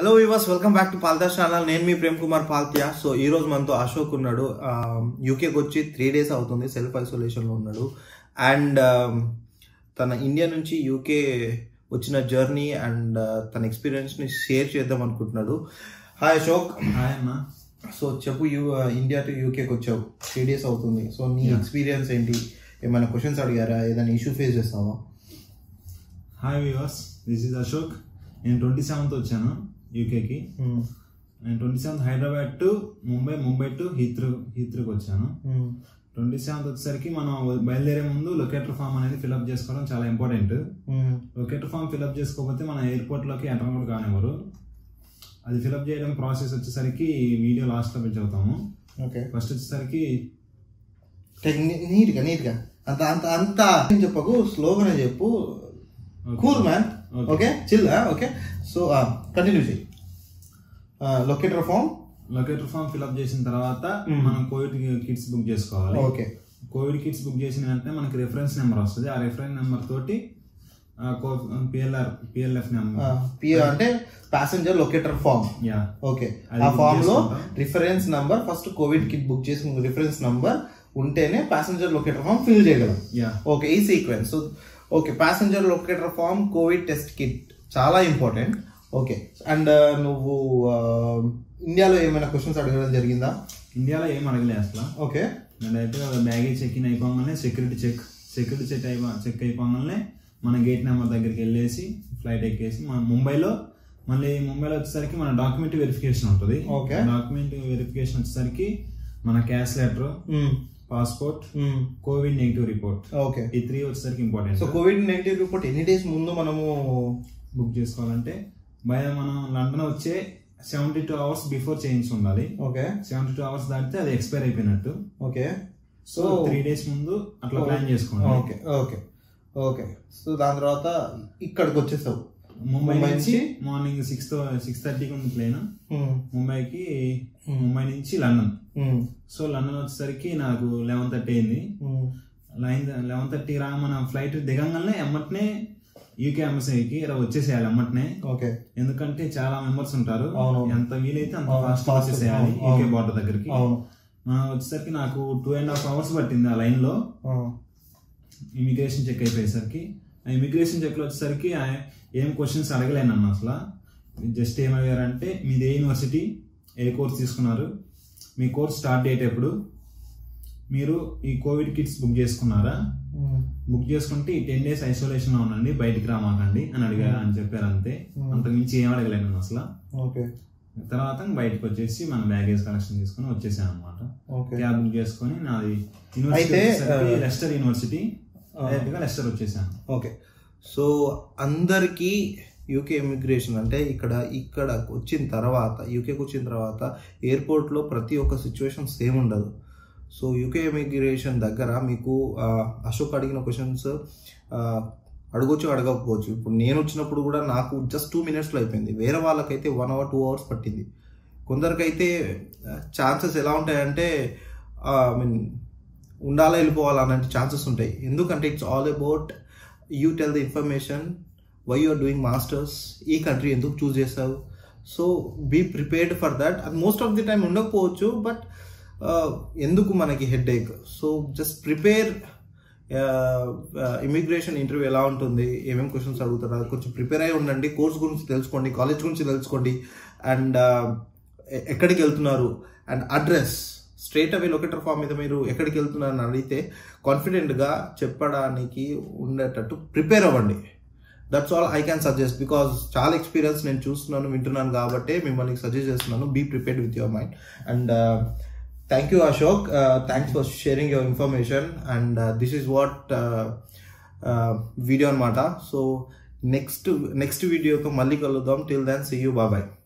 Hello viewers welcome back to Paldas channel నేను మీ Prem Kumar Paltiya so ఈ రోజు మనతో అశోక్ ఉన్నాడు యూకేకి వచ్చి త్రీ డేస్ అవుతుంది సెల్ఫ్ ఐసోలేషన్లో ఉన్నాడు అండ్ తన ఇండియా నుంచి యూకే వచ్చిన జర్నీ అండ్ తన ఎక్స్పీరియన్స్ని షేర్ చేద్దాం అనుకుంటున్నాడు హాయ్ అశోక్ హాయ్ అన్న సో చెప్పు యూ ఇండియా టు యూకేకి వచ్చావు త్రీ డేస్ అవుతుంది సో నీ Yeah. ఎక్స్పీరియన్స్ ఏంటి ఏమైనా క్వశ్చన్స్ అడిగారా ఏదైనా ఇష్యూ ఫేస్ చేస్తావా hi viewers this is Ashok నేను ట్వంటీ సెవెంత్ వచ్చాను యూకేకి నేను twenty seventh Hyderabad to Mumbai Mumbai to Heathrow హీత్రూకి వచ్చాను ట్వంటీ సెవెంత్ వచ్చేసరికి మనం బయలుదేరే ముందు లొకేటర్ ఫామ్ అనేది ఫిల్అప్ చేసుకోవడం చాలా ఇంపార్టెంట్ లొకేటర్ ఫామ్ ఫిల్అప్ చేసుకోకపోతే మన ఎయిర్పోర్ట్లోకి ఎంటర్ కూడా కానివ్వరు అది ఫిల్అప్ చేయడం ప్రాసెస్ వచ్చేసరికి వీడియో లాస్ట్లో పెంచవుతాము ఓకే ఫస్ట్ వచ్చేసరికి నీట్గా నీట్గా అంత అంత అంత ఏం చెప్పకు స్లోగానే చెప్పు cool man Okay. Okay chill okay so continue చేయి locator form locator form fill up చేసిన తర్వాత Mm. మనం కోవిడ్ కిట్స్ బుక్ చేసుకోవాలి ఓకే కోవిడ్ కిట్స్ బుక్ చేసిన వెంటనే మనకి రెఫరెన్స్ నెంబర్ వస్తుంది ఆ రెఫరెన్స్ నెంబర్ తోటి పిఎల్ఆర్ పిఎల్ఎఫ్ నెంబర్ పి అంటే passenger locator form yeah okay అది ఆ book ఫామ్ లో చేసుకుంటాం. Reference number first covid kit book చేసిన రిఫరెన్స్ నంబర్ ఉంటేనే ప్యాసింజర్ లొకేటర్ ఫామ్ ఫిల్ చేయగలం యా ఓకే ఈ sequence so okay passenger locator form covid test kit చాలా ఇంపార్టెంట్ ఓకే అండ్ నువ్వు ఆ, ఇండియాలో ఏమైనా క్వశ్చన్స్ అడగడం జరిగిందా ఇండియాలో ఏం అడగలే అసలు ఓకే నేను డైరెక్ట్గా బ్యాగేజ్ చెక్ ఇన్ అయిపోగానే సెక్యూరిటీ చెక్ సెక్యూరిటీ చెక్ అయిపో చెక్ అయిపోగానే మన గేట్ నెంబర్ దగ్గరికి వెళ్ళేసి ఫ్లైట్ ఎక్కేసి మన ముంబైలో మళ్ళీ ముంబైలో వచ్చేసరికి మన డాక్యుమెంట్ వెరిఫికేషన్ ఉంటుంది Okay. డాక్యుమెంట్ వెరిఫికేషన్ వచ్చేసరికి మన CAS letter passport covid negative report okay ఈ త్రీ వచ్చేసరికి important so covid negative report ఎన్ని డేస్ ముందు మనము బుక్ చేసుకోవాలంటే బయ మనం లండన్ వచ్చే సెవెంటీ టూ అవర్స్ బిఫోర్ చేయించి ఉండాలి ఓకే సెవెంటీ టూ అవర్స్ దాటితే అది ఎక్స్పైర్ అయిపోయినట్టు okay so So- three days ముందు అట్లా ప్లాన్ చేసుకోండి ఓకే ఓకే ఓకే సో దాని తర్వాత ఇక్కడికి వచ్చేసావు ముంబై ముంబై నుంచి నుంచి? మార్నింగ్ సిక్స్ సిక్స్ థర్టీకి ఉంది ప్లేన్ Hmm. ముంబైకి Hmm. ముంబై నుంచి లండన్ Hmm. సో లండన్ వచ్చేసరికి నాకు లెవెన్ థర్టీ అయింది Hmm. లైన్ లెవెన్ థర్టీ రా మన ఫ్లైట్ దిగంగానే ఎమ్మటనే యూకే ఎంబసీకి ఇలా వచ్చేసేయాలి ఎమ్మటనే ఓకే ఎందుకంటే చాలా మెంబర్స్ ఉంటారు అవును. ఎంత వీలైతే అంత అవును, ఫాస్ట్ fast వచ్చేసేయాలి అవును, యూకే అవును. బార్డర్ దగ్గరికి అవును మనం వచ్చేసరికి నాకు టూ అండ్ హాఫ్ అవర్స్ పట్టింది ఆ లైన్ లో ఆ. ఇమిగ్రేషన్ చెక్ అయిపోయేసరికి ఆ ఇమిగ్రేషన్ చెక్ లో వచ్చేసరికి ఆ ఏం క్వశ్చన్స్ అడగలేను అన్న అసలు జస్ట్ ఏమయ్యారంటే మీది ఏ యూనివర్సిటీ ఏ కోర్స్ తీసుకున్నారు మీ కోర్స్ స్టార్ట్ డేట్ ఎప్పుడు మీరు ఈ కోవిడ్ కిట్స్ బుక్ చేసుకున్నారా Hmm. బుక్ చేసుకుంటే ఈ టెన్ డేస్ ఐసోలేషన్ లో ఉండండి బయటికి రామాకండి అని అడిగారు అని చెప్పారు అంతే Hmm. అంతకుమించి ఏం అడగలేను నేను అసలు ఓకే తర్వాత బయటకు వచ్చేసి మన బ్యాగేజ్ కలెక్షన్ తీసుకొని వచ్చేసాను అనమాట ఓకే క్యాబ్ బుక్ చేసుకొని నాది యూనివర్సిటీ అయితే, వచ్చేసరికి ఆ, లెస్టర్ యూనివర్సిటీ ఆ. డైరెక్ట్ గా లెస్టర్ వచ్చేసాను ఓకే సో అందరికీ యూకే ఇమిగ్రేషన్ అంటే ఇక్కడ ఇక్కడ వచ్చిన తర్వాత యూకేకి వచ్చిన తర్వాత ఎయిర్పోర్ట్లో ప్రతి ఒక్క సిచ్యువేషన్ సేమ్ ఉండదు సో యూకే ఇమిగ్రేషన్ దగ్గర మీకు ఆ, అశోక్ అడిగిన క్వశ్చన్స్ అడగొచ్చు అడగకపోవచ్చు ఇప్పుడు నేను వచ్చినప్పుడు కూడా నాకు జస్ట్ టూ మినిట్స్లో అయిపోయింది వేరే వాళ్ళకైతే వన్ అవర్ టూ అవర్స్ పట్టింది కొందరికైతే ఛాన్సెస్ ఎలా ఉంటాయంటే ఐ మీన్ ఉండాలా వెళ్ళిపోవాలా అలాంటి ఛాన్సెస్ ఉంటాయి ఎందుకంటే it's all about you tell the information why you're doing masters ఈ కంట్రీ ఎందుకు చూస్ చేస్తావు so be prepared for that అది మోస్ట్ ఆఫ్ ది టైం ఉండకపోవచ్చు బట్ ఎందుకు మనకి headache so just prepare immigration interview ఎలా ఉంటుంది ఏమేమి క్వశ్చన్స్ అడుగుతారా కొంచెం ప్రిపేర్ అయి ఉండండి కోర్స్ గురించి తెలుసుకోండి కాలేజ్ గురించి తెలుసుకోండి అండ్ ఎక్కడికి వెళ్తున్నారు and address straight away locator form మీద మీరు ఎక్కడికి వెళ్తున్నారని అడిగితే కాన్ఫిడెంట్గా చెప్పడానికి ఉండేటట్టు ప్రిపేర్ అవ్వండి that's all I can suggest because చాలా ఎక్స్పీరియన్స్ నేను చూస్తున్నాను వింటున్నాను కాబట్టి మిమ్మల్ని సజెస్ట్ చేస్తున్నాను be prepared with your mind and thank you Ashok thanks for sharing your information and this is what video అనమాట సో నెక్స్ట్ నెక్స్ట్ వీడియోతో మళ్ళీ కలుద్దాం టిల్ దాన్ సీ యూ బాబాయ్